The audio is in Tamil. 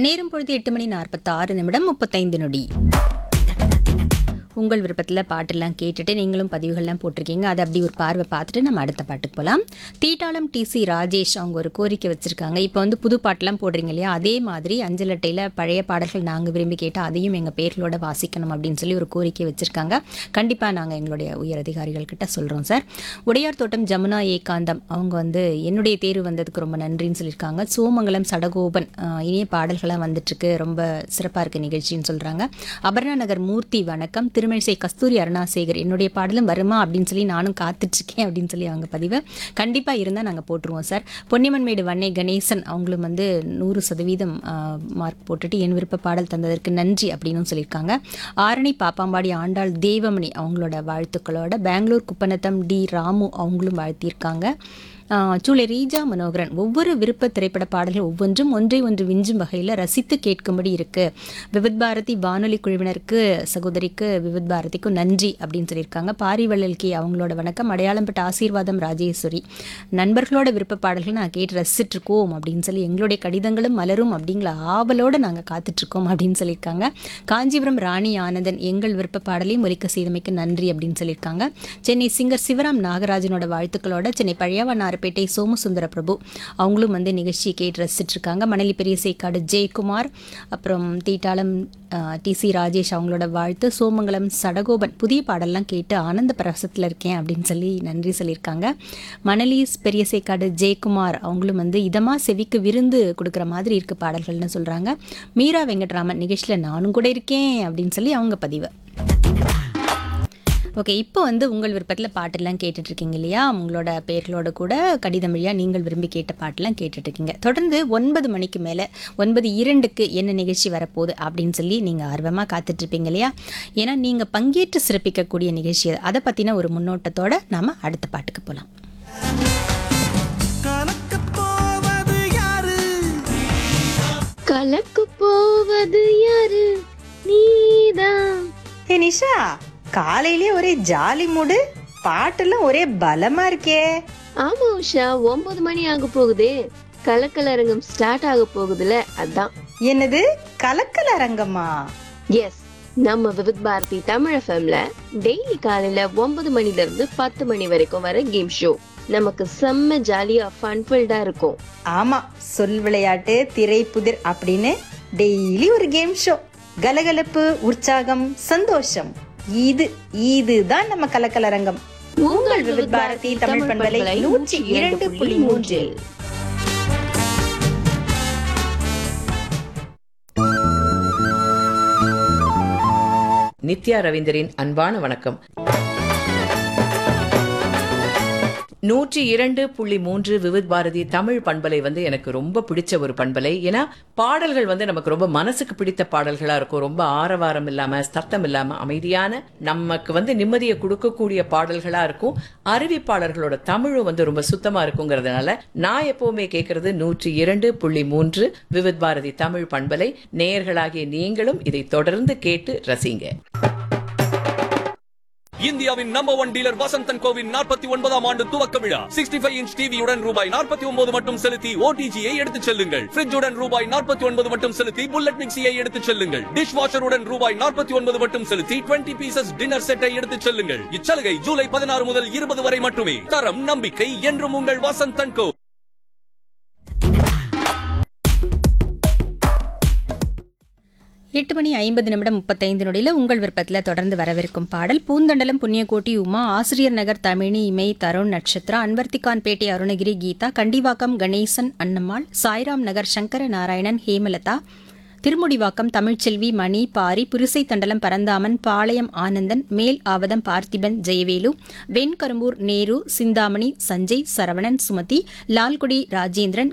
நேரம் பொழுது எட்டு மணி நாற்பத்தாறு நிமிடம் முப்பத்தைந்து நொடி உங்கள் விருப்பத்தில் பாட்டெல்லாம் கேட்டுட்டு நீங்களும் பதிவுகள்லாம் போட்டிருக்கீங்க அதை அப்படி ஒரு பார்வை பார்த்துட்டு நம்ம அடுத்த பாட்டுக்கு போகலாம் தீட்டாளம் டிசி ராஜேஷ் அவங்க ஒரு கோரிக்கை வச்சுருக்காங்க இப்போ வந்து புது பாட்டெல்லாம் போடுறீங்க இல்லையா அதே மாதிரி அஞ்சல் அட்டையில் பழைய பாடல்கள் நாங்கள் விரும்பி கேட்டால் அதையும் எங்கள் பேர்களோட வாசிக்கணும் அப்படின்னு சொல்லி ஒரு கோரிக்கை வச்சுருக்காங்க கண்டிப்பாக நாங்கள் எங்களுடைய உயர் அதிகாரிகள் கிட்ட சொல்கிறோம் சார் உடையார் தோட்டம் ஜமுனா ஏகாந்தம் அவங்க வந்து என்னுடைய தேர்வு வந்ததுக்கு ரொம்ப நன்றின்னு சொல்லியிருக்காங்க சோமங்கலம் சடகோபன் ஆஹ், இனிய பாடல்களாக வந்துட்டுருக்கு ரொம்ப சிறப்பாக இருக்க நிகழ்ச்சின்னு சொல்கிறாங்க அபர்ணா நகர் மூர்த்தி வணக்கம் திருமணிசை கஸ்தூரி அருணாசேகர் என்னுடைய பாடலும் வருமா அப்படின்னு சொல்லி நானும் காத்துட்ருக்கேன் அப்படின்னு சொல்லி அவங்க பதிவு கண்டிப்பாக இருந்தால் நாங்கள் போட்டுருவோம் சார் பொன்னியம்மன்மேடு வன்னை கணேசன் அவங்களும் வந்து நூறு சதவீதம் மார்க் போட்டுட்டு என் விருப்ப பாடல் தந்ததற்கு நன்றி அப்படின்னு சொல்லியிருக்காங்க ஆரணி பாப்பாம்பாடி ஆண்டாள் தேவமணி அவங்களோட வாழ்த்துக்களோட பெங்களூர் குப்பநத்தம் டி ராமு அவங்களும் வாழ்த்தியிருக்காங்க ஆஹ் சூளை ரீஜா மனோகரன் ஒவ்வொரு விருப்ப திரைப்பட பாடல்கள் ஒவ்வொன்றும் ஒன்றை ஒன்று விஞ்சும் வகையில் ரசித்து கேட்கும்படி இருக்கு விவித் பாரதி வானொலி குழுவினருக்கு சகோதரிக்கு விவித் பாரதிக்கும் நன்றி அப்படின்னு சொல்லியிருக்காங்க பாரிவள்ளல் கே அவங்களோட வணக்கம் அடையாளம்பட்ட ஆசீர்வாதம் ராஜேஸ்வரி நண்பர்களோட விருப்ப பாடல்கள் நான் கேட்டு ரசிச்சுட்டு இருக்கோம் அப்படின்னு சொல்லி எங்களுடைய கடிதங்களும் மலரும் அப்படிங்கிற ஆவலோட நாங்கள் காத்துட்ருக்கோம் அப்படின்னு சொல்லியிருக்காங்க காஞ்சிபுரம் ராணி ஆனந்தன் எங்கள் விருப்ப பாடலையும் ஒலிக்க செய்தமைக்கு நன்றி அப்படின்னு சொல்லியிருக்காங்க சென்னை சிங்கர் சிவராம் நாகராஜனோட வாழ்த்துக்களோட சென்னை பழையவனாரப்பேட்டை சோமசுந்தர பிரபு அவங்களும் வந்து நிகழ்ச்சியை கேட்டு ரசிச்சுட்டு இருக்காங்க மணலி பெரிய சேக்காடு ஜெயக்குமார் அப்புறம் தீட்டாளம் டி சி ராஜேஷ் அவங்களோட வாழ்த்து சோமங்கலம் சடகோபன் புதிய பாடல்லாம் கேட்டு ஆனந்த பிரசத்தில் இருக்கேன் அப்படின்னு சொல்லி நன்றி சொல்லியிருக்காங்க மணலி பெரிய சேக்காடு ஜெயக்குமார் அவங்களும் வந்து இதமா செவிக்கு விருந்து கொடுக்குற மாதிரி இருக்கு பாடல்கள்னு சொல்கிறாங்க மீரா வெங்கட்ராமன் நிகழ்ச்சியில் நானும் கூட இருக்கேன் அப்படின்னு சொல்லி அவங்க பதிவு ஓகே இப்போ வந்து உங்கள் விருப்பத்தில் பாட்டெல்லாம் கேட்டுட்டு இருக்கீங்க இல்லையா உங்களோட பேர்களோட கூட கடிதம் வழியாக நீங்கள் விரும்பி கேட்ட பாட்டெல்லாம் கேட்டுட்டு இருக்கீங்க தொடர்ந்து ஒன்பது மணிக்கு மேலே ஒன்பது இரண்டுக்கு என்ன நிகழ்ச்சி வரப்போகுது அப்படின்னு சொல்லி நீங்கள் ஆர்வமாக காத்துட்டு இருப்பீங்க இல்லையா ஏன்னா நீங்கள் பங்கேற்று சிறப்பிக்கக்கூடிய நிகழ்ச்சி அது. அதை பற்றின ஒரு முன்னோட்டத்தோட நாம அடுத்த பாட்டுக்கு போகலாம் கலக்கப் போவது யாரு கலக்கு போவது யாரு நீதான் ஏ நிஷா காலையிலே ஒரே ஜாலி மூடு பாட்டெல்லாம் ஒரே பலமா இருக்கே ஆமா உஷா ஒன்பது மணி ஆக போகுதே கலக்கலரங்கம் ஸ்டார்ட் ஆக போகுதுல அதான் என்னது கலக்கல அரங்கம்மா எஸ் நம்ம விவித் பாரதி தமிழ் எஃப்எம்ல டெய்லி காலையில ஒன்பது மணில இருந்து பத்து மணி வரைக்கும் வர கேம் ஷோ நமக்கு செம்ம ஜாலியா ஃபன்ஃபில்டா இருக்கும் ஆமா சொல் விளையாட்டு திரைப்புதிர் அப்படின்னு டெய்லி ஒரு கேம் ஷோ கலகலப்பு உற்சாகம் சந்தோஷம் இது இதுதான் நம்ம கலக்கலரங்கம் உங்கள் விவித் பாரதி தமிழ் பண்பலை நூற்றி இரண்டு புள்ளி மூன்றில் நித்யா ரவீந்தரின் அன்பான வணக்கம் நூற்றி இரண்டு புள்ளி மூன்று விவித் பாரதி தமிழ் பண்பலை வந்து எனக்கு ரொம்ப பிடிச்ச ஒரு பண்பலை ஏன்னா பாடல்கள் வந்து நமக்கு ரொம்ப மனசுக்கு பிடித்த பாடல்களா இருக்கும் ரொம்ப ஆரவாரம் இல்லாம சத்தம் இல்லாம அமைதியான நமக்கு வந்து நிம்மதியை கொடுக்கக்கூடிய பாடல்களா இருக்கும் அறிவிப்பாளர்களோட தமிழும் வந்து ரொம்ப சுத்தமா இருக்குங்கிறதுனால நான் எப்பவுமே கேட்கறது நூற்றி இரண்டு புள்ளி மூன்று விவித் பாரதி தமிழ் பண்பலை நேயர்களாகிய நீங்களும் இதை தொடர்ந்து கேட்டு ரசிங்க இந்தியாவின் நம்பர் ஒன் டீலர் வசந்தன் கோவின் நாற்பத்தி ஒன்பதாம் ஆண்டு துவக்க விழா சிக்ஸ்டி ஃபைவ் இன்ச் டிவியுடன் ரூபாய் நாற்பத்தி ஒன்பது மட்டும் செலுத்தி ஓடிஜியை எடுத்துச் செல்லுங்கள் ஃபிரிட்ஜுடன் ரூபாய் நாற்பத்தி ஒன்பது மட்டும் செலுத்தி புல்லட் மிக்சியை எடுத்துச் செல்லுங்கள் டிஷ் வாஷருடன் ரூபாய் நாற்பத்தி ஒன்பது மட்டும் செலுத்தி டுவெண்ட்டி பீசஸ் டின்னர் செட்டை எடுத்துச் செல்லுங்கள் இச்சலுகை ஜூலை பதினாறு முதல் இருபது வரை மட்டுமே தரம் நம்பிக்கை என்றும் உங்கள் வசந்தன் கோ எட்டு மணி ஐம்பது நிமிடம் முப்பத்தைந்து நொடியில் உங்கள் விருப்பத்தில் தொடர்ந்து வரவிருக்கும் பாடல் பூந்தண்டலம் புண்ணியகோட்டி உமா ஆசிரியர் நகர் தமிழி இமை தருண் நட்சத்திரா அன்வர்த்திகான் பேட்டை அருணகிரி கீதா கண்டிவாக்கம் கணேசன் அன்னம்மாள் சாய்ராம் நகர் சங்கர நாராயணன் ஹேமலதா திருமுடிவாக்கம் தமிழ்ச்செல்வி மணி பாரி புரிசை தண்டலம் பரந்தாமன் பாளையம் ஆனந்தன் மேல் ஆவதம் பார்த்திபன் ஜெயவேலு வெண்கரும்பூர் நேரு சிந்தாமணி சஞ்சய் சரவணன் சுமதி லால்குடி ராஜேந்திரன்